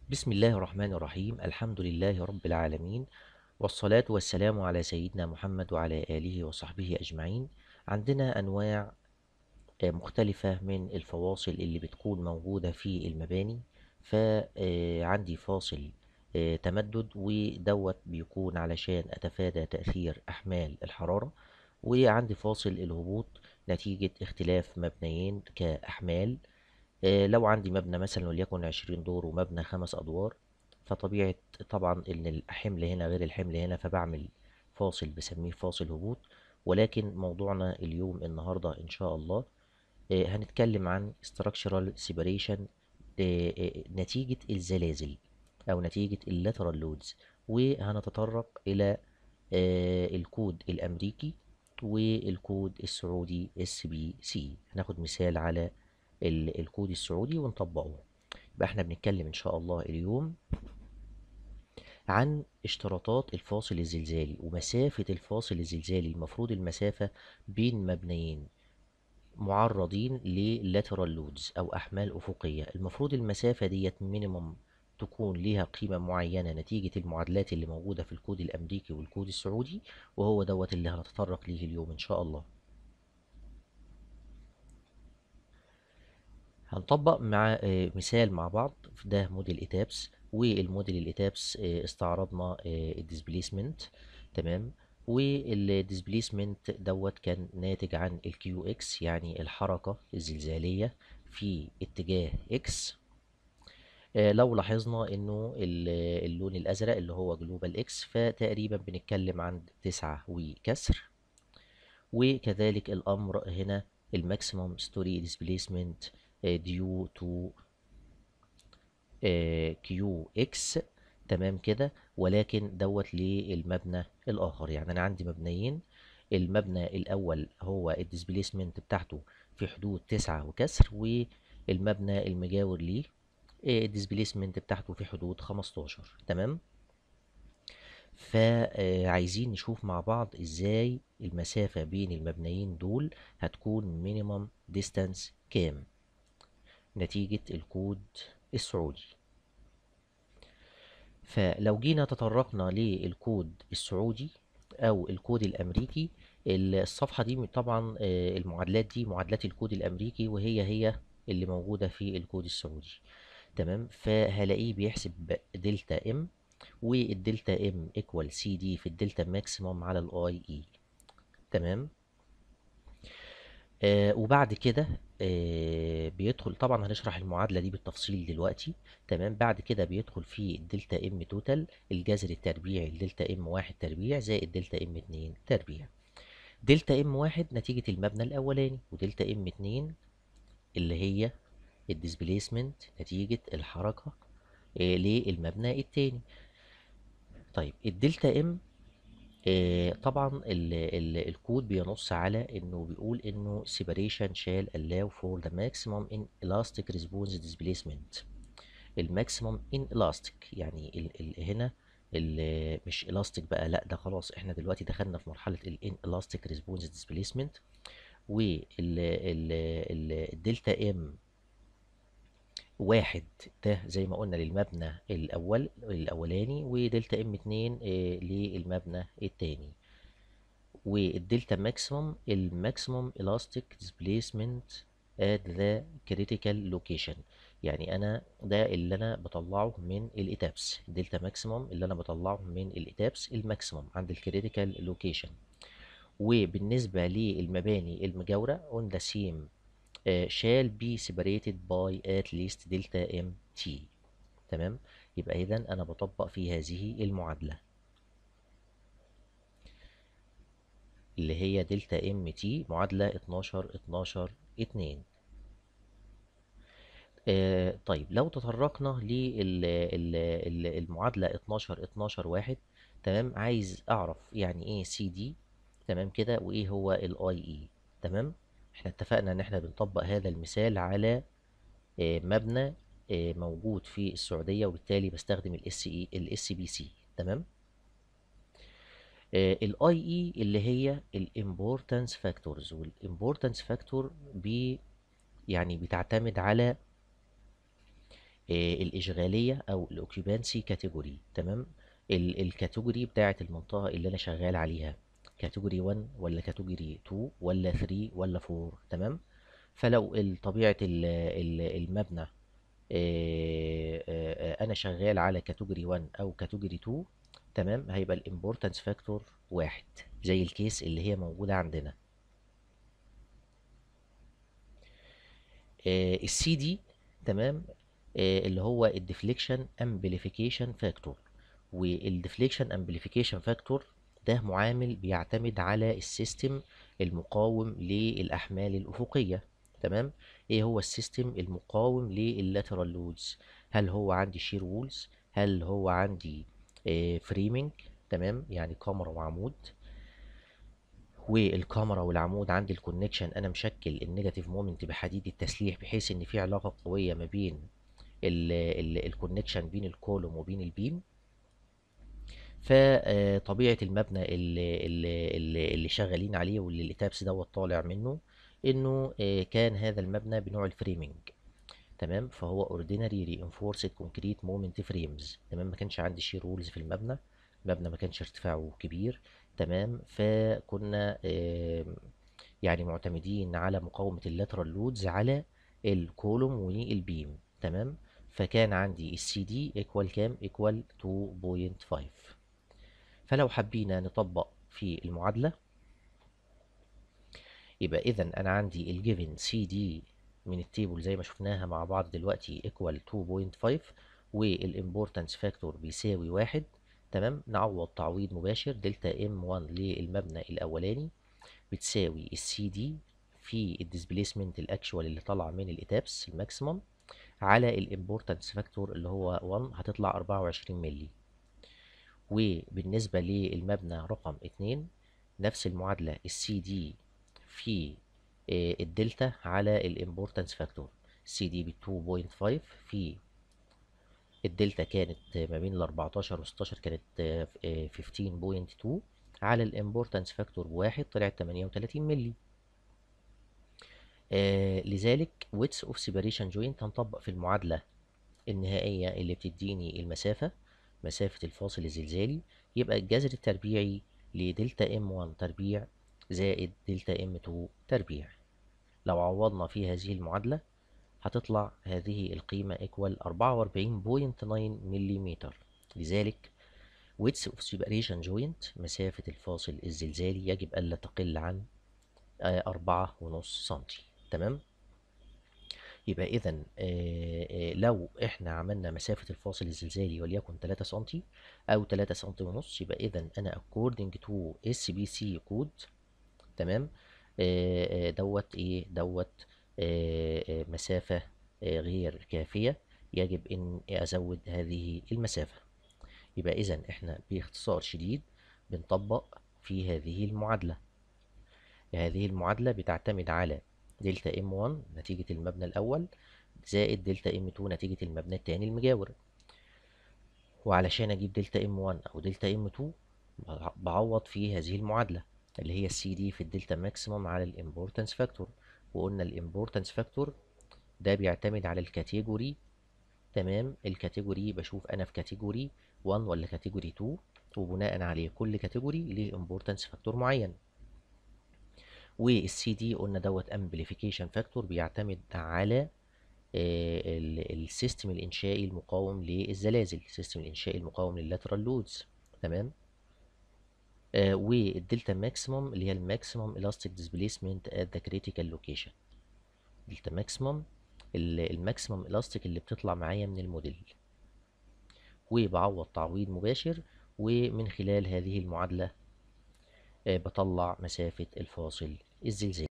بسم الله الرحمن الرحيم الحمد لله رب العالمين والصلاة والسلام على سيدنا محمد وعلى آله وصحبه أجمعين عندنا أنواع آه، مختلفة من الفواصل اللي بتكون موجودة في المباني فعندي فاصل آه، تمدد ودوت بيكون علشان أتفادى تأثير أحمال الحرارة وعندي فاصل الهبوط نتيجة اختلاف مبنيين كأحمال آه، لو عندي مبنى مثلا وليكن عشرين دور ومبنى خمس أدوار فطبيعة طبعا إن الحمل هنا غير الحمل هنا فبعمل فاصل بسميه فاصل هبوط ولكن موضوعنا اليوم النهاردة إن شاء الله آه، هنتكلم عن structural separation آه، آه، نتيجة الزلازل أو نتيجة اللاترال لودز وهنتطرق إلى آه، الكود الأمريكي والكود السعودي اس بي سي هناخد مثال على ال- الكود السعودي ونطبقه يبقى احنا بنتكلم ان شاء الله اليوم عن اشتراطات الفاصل الزلزالي ومسافة الفاصل الزلزالي المفروض المسافة بين مبنيين معرضين للاترال لودز او احمال افقية المفروض المسافة ديت مينيمم تكون ليها قيمة معينة نتيجة المعادلات اللي موجودة في الكود الامريكي والكود السعودي وهو دوت اللي هنتطرق ليه اليوم ان شاء الله هنطبق مع آه، مثال مع بعض ده موديل ايتابس والموديل الايتابس آه، استعرضنا الديسبليسمنت تمام والديسبليسمنت دوت كان ناتج عن الكيو اكس يعني الحركة الزلزالية في اتجاه اكس لو لاحظنا انه ال- اللون الازرق اللي هو جلوبال اكس فتقريبا بنتكلم عن تسعة وكسر وكذلك الامر هنا الماكسيموم ستوري ديسبليسمنت ديو تو كيو اكس تمام كده ولكن دوت للمبنى الاخر يعني انا عندي مبنيين المبنى الاول هو الديسبليسمنت بتاعته في حدود تسعة وكسر والمبنى المجاور ليه الديسبليسمنت بتاعته في حدود 15 تمام فعايزين نشوف مع بعض ازاي المسافة بين المبنيين دول هتكون مينيمم ديستانس كام نتيجة الكود السعودي فلو جينا تطرقنا للكود السعودي او الكود الامريكي الصفحة دي طبعا آه، المعادلات دي معادلات الكود الامريكي وهي هي اللي موجودة في الكود السعودي تمام فهلاقيه بيحسب دلتا ام والدلتا ام ايكوال سي دي في الدلتا ماكسيموم على الاي اي تمام آه وبعد كده آه بيدخل طبعا هنشرح المعادلة دي بالتفصيل دلوقتي تمام بعد كده بيدخل في الدلتا ام توتال الجذر التربيعي الدلتا ام واحد تربيع زائد دلتا ام اتنين تربيع دلتا ام واحد نتيجة المبنى الأولاني ودلتا ام اتنين اللي هي الديسبليسمنت نتيجة الحركة آه للمبنى التاني طيب الدلتا ام آه، طبعا ال ال الكود بينص على انه بيقول انه separation shall allow for the maximum in elastic response displacement الماكسيموم in elastic يعني ال ال هنا ال مش elastic بقى لا ده خلاص احنا دلوقتي دخلنا في مرحلة ال in elastic response displacement وال ال ال الدلتا ام واحد ده زي ما قلنا للمبنى الأول الأولاني ودلتا ام اتنين آه، للمبنى التاني والدلتا ماكسيموم الماكسيموم elastic displacement at the critical location يعني أنا ده اللي أنا بطلعه من الإتابس دلتا ماكسيموم اللي أنا بطلعه من الإتابس الماكسيموم عند الكريتيكال لوكيشن وبالنسبة للمباني المجاورة on the same uh, shall be separated by at least delta m t تمام يبقى إذا أنا بطبق في هذه المعادلة اللي هي دلتا ام تي معادلة 12 12 2 آه طيب لو تطرقنا للمعادلة 12 12 1 تمام عايز أعرف يعني إيه سي دي تمام كده وإيه هو الاي اي تمام احنا اتفقنا ان احنا بنطبق هذا المثال على آه، مبنى آه، موجود في السعودية وبالتالي بستخدم الاس اي الاس بي سي تمام الاي اي اللي هي الامبورتانس فاكتورز والامبورتانس فاكتور بي يعني بتعتمد على آه، الاشغاليه او الاوكيبانسي كاتيجوري تمام ال- الكاتيجوري بتاعه المنطقه اللي انا شغال عليها كاتيجوري 1 ولا كاتيجوري 2 ولا 3 ولا 4 تمام فلو ال- طبيعه ال- ال- المبنى آه، آه، آه، انا شغال على كاتيجوري 1 او كاتيجوري 2 تمام هيبقى الامبورتنس فاكتور واحد زي الكيس اللي هي موجوده عندنا السي دي تمام آه، اللي هو الديفليكشن امبليفيكيشن فاكتور والديفليكشن امبليفيكيشن فاكتور ده معامل بيعتمد على السيستم المقاوم للاحمال الافقيه تمام ايه هو السيستم المقاوم لللاترال لودز هل هو عندي شير وولز هل هو عندي فريمنج تمام يعني كاميرا وعمود والكاميرا والعمود عندي الكونكشن انا مشكل النيجاتيف مومنت بحديد التسليح بحيث ان في علاقه قويه ما بين الكونكشن بين الكولوم وبين البيم فطبيعه المبنى اللي, اللي, اللي شغالين عليه واللي الاتابس دوت طالع منه انه آه، كان هذا المبنى بنوع الفريمنج تمام فهو اوردينري رينفورسد كونكريت مومنت فريمز تمام ما كانش عندي شير رولز في المبنى المبنى ما كانش ارتفاعه كبير تمام فكنا آم، يعني معتمدين على مقاومة اللاترال لودز على الكولوم والبيم تمام فكان عندي السي دي ايكوال كام ايكوال 2.5 فلو حبينا نطبق في المعادلة يبقى اذا انا عندي الجيفن سي دي من التيبل زي ما شفناها مع بعض دلوقتي ايكوال 2.5 والامبورتنس فاكتور بيساوي واحد تمام نعوض تعويض مباشر دلتا ام 1 للمبنى الاولاني بتساوي السي دي في الديسبيسمنت الاكشوال اللي طالعه من الاتابس الماكسيمم على الامبورتنس فاكتور اللي هو 1 هتطلع 24 مللي وبالنسبة للمبنى رقم 2 نفس المعادلة السي دي في آه، الدلتا على الامبورتنس فاكتور سي دي ب 2.5 في الدلتا كانت ما بين ال 14 و 16 كانت آه، آه، 15.2 على الامبورتنس فاكتور بواحد طلعت 38 مللي آه لذلك ويتس اوف سيبريشن جوينت هنطبق في المعادلة النهائية اللي بتديني المسافة مسافة الفاصل الزلزالي يبقى الجذر التربيعي لدلتا ام 1 تربيع زائد دلتا ام 2 تربيع لو عوضنا في هذه المعادلة هتطلع هذه القيمة equal 44.9 ملم لذلك width of separation joint مسافة الفاصل الزلزالي يجب ألا تقل عن آه، أربعة ونص سنتي تمام يبقى إذا لو إحنا عملنا مسافة الفاصل الزلزالي وليكن 3 سنتي أو 3 سنتي ونص يبقى إذا أنا according to SBC code تمام آه، آه، دوت إيه دوت آه، آه، مسافة آه، غير كافية يجب إن أزود هذه المسافة يبقى إذا إحنا باختصار شديد بنطبق في هذه المعادلة هذه المعادلة بتعتمد على دلتا ام 1 نتيجة المبنى الأول زائد دلتا ام 2 نتيجة المبنى التاني المجاور وعلشان أجيب دلتا ام 1 أو دلتا ام 2 بع- بعوض في هذه المعادلة اللي هي السي دي في الدلتا ماكسيموم على الامبورتنس فاكتور وقلنا الامبورتنس فاكتور ده بيعتمد على الكاتيجوري تمام الكاتيجوري بشوف انا في كاتيجوري 1 ولا كاتيجوري 2 وبناء عليه كل كاتيجوري ليه امبورتنس فاكتور معين والسي دي قلنا دوت امبليفيكيشن فاكتور بيعتمد على السيستم الانشائي المقاوم للزلازل السيستم الانشائي المقاوم لللاترال لودز تمام آه والدلتا ماكسيموم اللي هي الماكسيموم elastic displacement at the critical location دلتا ماكسيموم الماكسيموم elastic اللي بتطلع معايا من الموديل وبعوض تعويض مباشر ومن خلال هذه المعادلة آه بطلع مسافة الفاصل الزلزالي